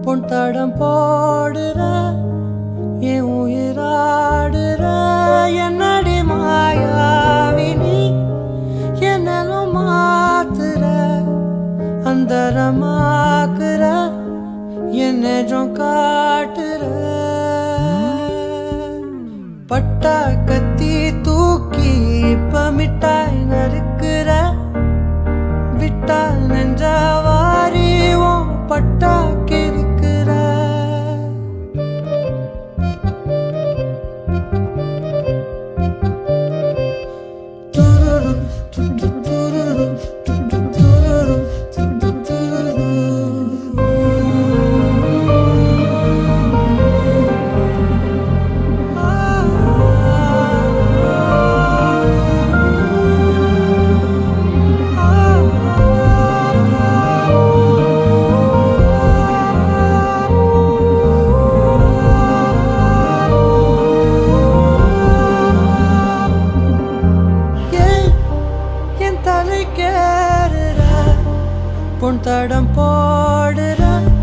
பொன் தடம் போடுற என் உயிராடுற என்னடி மாயாவினி என்னலும் மாத்துற அந்தரமாக்குற என்ன நெஜம் காட்டுற பட்டா கத்தி தூக்கி இப்ப மிட்டாய் நறுக்குற விட்டா நெஞ்சா வாரி உன் பட்டா கிறுக்குற துருரு, து, து, துருரு, து, து, துருரு, து, து, துருரு. ஏன் என் தலை கேடுற பொன் தடம் போடுற